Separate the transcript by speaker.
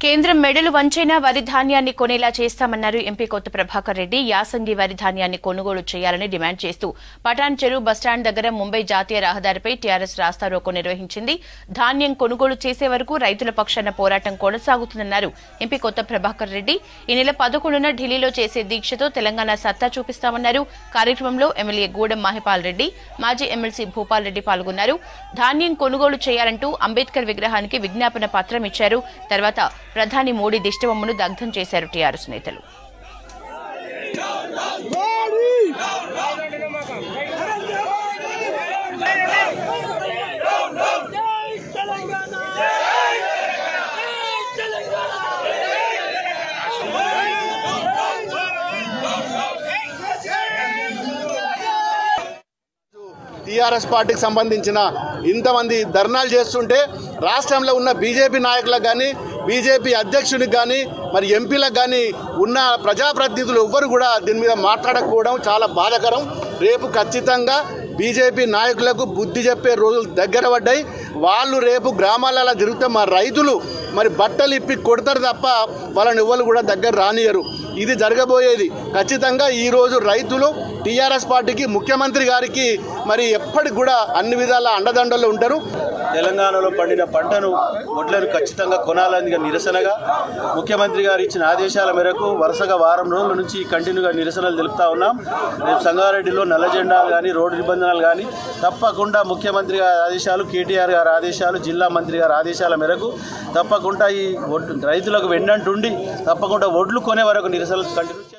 Speaker 1: కేంద్రం మెడలు వంచైనా వరి ధాన్యాన్ని కొనేలా చేస్తామన్నారు ఎంపీ కొత్త ప్రభాకర్ రెడ్డి యాసంగి వరి ధాన్యాన్ని కొనుగోలు చేయాలని డిమాండ్ చేస్తూ పటాన్ చెరువు బస్టాండ్ దగ్గర ముంబై జాతీయ రహదారిపై టీఆర్ఎస్ రాస్తారోకో నిర్వహించింది ధాన్యం కొనుగోలు చేసే వరకు రైతుల పక్షాన పోరాటం కొనసాగుతుందన్నారు ఎంపీ కొత్త ప్రభాకర్ రెడ్డి ఈ నెల పదకొండున ఢిల్లీలో చేసే దీక్షతో తెలంగాణ సత్తా చూపిస్తామన్నారు కార్యక్రమంలో ఎమ్మెల్యే గూడెం మహిపాల్ రెడ్డి మాజీ ఎమ్మెల్సీ భూపాల్ రెడ్డి పాల్గొన్నారు ధాన్యం కొనుగోలు చేయాలంటూ అంబేద్కర్ విగ్రహానికి విజ్ఞాపన పత్రం ఇచ్చారు తర్వాత ప్రధాని మోడీ దిష్టబొమ్మను దగ్ధం చేశారు టీఆర్ఎస్ నేతలు
Speaker 2: జై తెలంగాణ జై తెలంగాణ
Speaker 3: టీఆర్ఎస్ పార్టీకి సంబంధించిన ఇంతమంది ధర్నాలు చేస్తుంటే రాష్ట్రంలో ఉన్న బీజేపీ నాయకులకు కానీ బీజేపీ అధ్యక్షునికి కానీ మరి ఎంపీలకు కానీ ఉన్న ప్రజాప్రతినిధులు ఎవ్వరు కూడా దీని మీద మాట్లాడకపోవడం చాలా బాధాకరం రేపు ఖచ్చితంగా బీజేపీ నాయకులకు బుద్ధి చెప్పే రోజులు దగ్గర పడ్డాయి వాళ్ళు రేపు గ్రామాలలో తిరిగితే మా రైతులు మరి బట్టలు ఇప్పి కొడతారు తప్ప వాళ్ళని ఎవ్వరు కూడా దగ్గర రానియరు ఇది జరగబోయేది ఖచ్చితంగా ఈరోజు రైతులు టీఆర్ఎస్ పార్టీకి ముఖ్యమంత్రి గారికి మరి ఎప్పటికి కూడా అన్ని విధాల అండదండలు ఉంటారు
Speaker 4: తెలంగాణలో పండిన పంటను వడ్లను ఖచ్చితంగా కొనాలని నిరసనగా ముఖ్యమంత్రి గారు ఇచ్చిన ఆదేశాల మేరకు వరుసగా వారం రోజుల నుంచి కంటిన్యూగా నిరసనలు తెలుపుతా ఉన్నాం రేపు సంగారెడ్డిలో నల్ల జెండాలు కానీ రోడ్డు నిబంధనలు కానీ తప్పకుండా ముఖ్యమంత్రి గారి ఆదేశాలు కేటీఆర్ గారి ఆదేశాలు జిల్లా మంత్రి గారి ఆదేశాల మేరకు తప్పకుండా ఈ ఒడ్లు రైతులకు వెన్నంటుండి తప్పకుండా ఒడ్లు కొనే వరకు నిరసనలు కంటిన్యూ చేస్తాం.